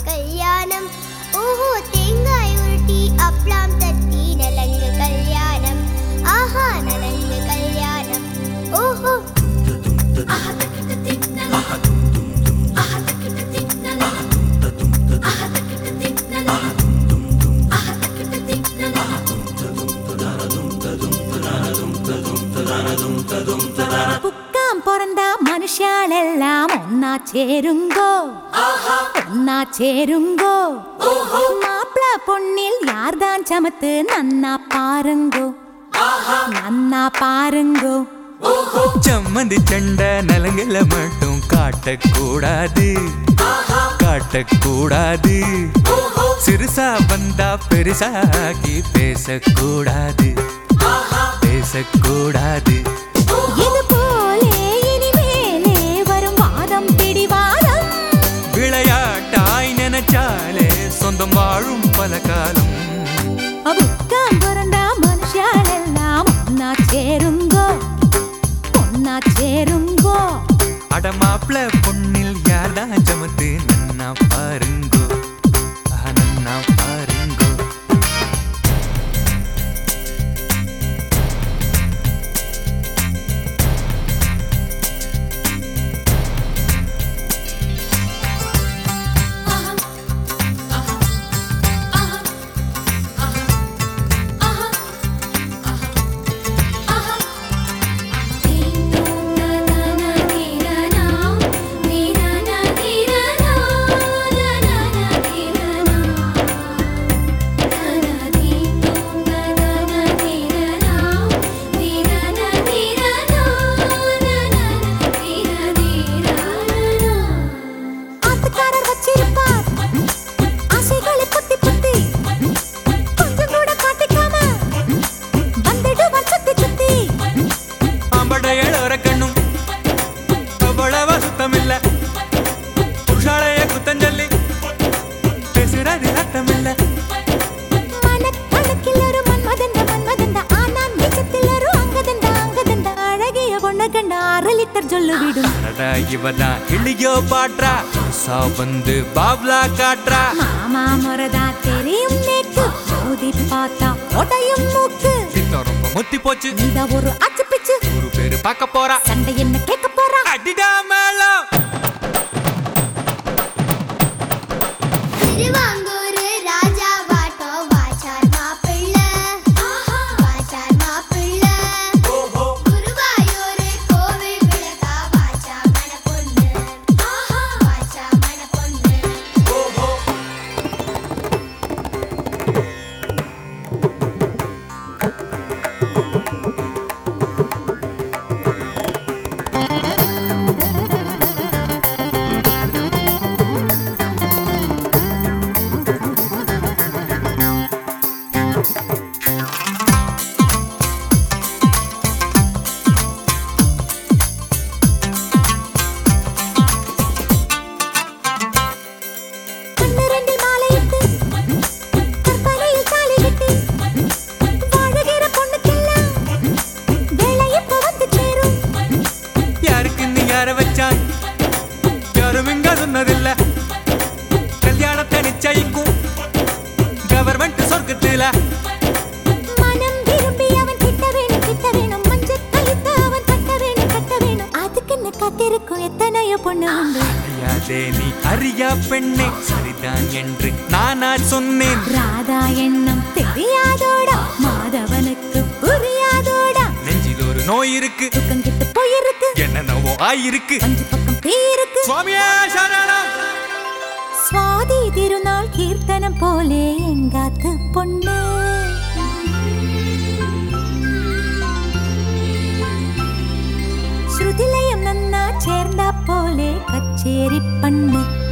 கல்யாணம் ஓஹோ தேங்காய் உருட்டி அப்ளாம் தட்டி நலங்கு கல்யாணம் ஆஹா நலங்கு கல்யாணம் ஓஹோ புக்காம் பிறந்தா மனுஷாலெல்லாம் ஒன்னா சேருங்கோ ஒன்னா சேருங்கோ மாப்பிள பொண்ணில் யார்தான் சமத்து நன்னா பாருங்கோ நன்னா பாருங்கோ சம்மந்தி சண்டை நலங்கில மட்டும் காட்டக்கூடாது காட்டக்கூடாது சிறுசா வந்தா பெருசாகி பேசக்கூடாது பேசக்கூடாது இது போலே இனிமேலே வரும் வாதம் பிடிவாதம் விளையாட்டாய் நினைச்சாலே சொந்தம் வாழும் பல காலம் புக்காம் பிறந்தா மனுஷாலெல்லாம் ஒன்னா சேருங்கோ ஒன்னா சேருங்கோ அடமாப்ள பொண்ணில் யார்தான் சமத்து நன்னா பாருங்கோ ஆஹா, நன்னா பாருங்கோ ஆத்துக்காரர் வச்சிருப்பார் ஆசைகளை புத்தி புத்தி கொஞ்சம் கூட காட்டிக்காம வந்துடுவார் சுத்தி சுத்தி ஆம்படையோர கண்ணும் அவ்வளவா சுத்தமில்ல புருஷாலய குத்தஞ்சொல்லி பேசுறது அர்த்தமில்ல மனக்கணக்கில் ஒரு மன்மதந்த மன்மதந்த ஆனான் நிஜத்தில் ஒரு அங்கதந்த அங்கதந்த அழகிய பொண்ண கண்ட அரை லிட்டர் சொல்லு விடும் அடடா இவதான் இளியோ பாட்றா சா வந்து பாப்லா காட்டுறா மாமா முறதா தெரியும் நேக்கு மோதி பார்த்தா உடையும் மூக்கு சித்தம் ரொம்ப முத்தி போச்சு நீதா ஒரு அச்சு பிச்சு ஒரு பேரு பார்க்க போறா சண்டை என்ன கேட்க போறா அடிடா மேளம் திருவாங்கூர் ராஜா வாட்டோ வாச்சார் மாப்பிள்ளை வாச்சார் மாப்பிள்ளை குருவாயூர் கோவில் விளக்கா வாச்சா மணப்பொண்ணு வாச்சா மணப்பொண்ணு பன்னிரண்டில் மாலையிட்டு கற்பனையில் தாலி கட்டி வாழுகிற பொண்ணுக்கெல்லாம் வேலை இப்ப வந்து சேரும் யாருக்கு நீ யார வச்சான் யாரும் இங்க சொன்னதில்ல கல்யாணத்தை நிச்சயிக்கும் கவர்மெண்ட் சொர்க்கத்துல மனம் விரும்பி அவன் கிட்ட வேணும் கிட்ட வேணும் மஞ்சள் கழித்து அவன் கட்ட வேணும் கட்ட வேணும் அதுக்கு என்ன காத்திருக்கும் எத்தனையோ பொண்ணு உண்டு அறியாதே நீ அறியா பெண்ணே சரிதான் என்று நானா சொன்னேன் ராதா எண்ணம் தெரியாதோடா மாதவனுக்கு புரியாதோடா நெஞ்சில் ஒரு நோய் இருக்கு துக்கம் கிட்ட போயிருக்கு என்னென்னவோ ஆயிருக்கு அஞ்சு பக்கம் பேருக்கு சுவாமியே சரணம் சுவாதி திருநாள் கீர்த்தனம் போலே எங்காத்து பொண்ணு ஸ்ருதிலயம் நன்னா சேர்ந்தா போலே கச்சேரி பண்ணு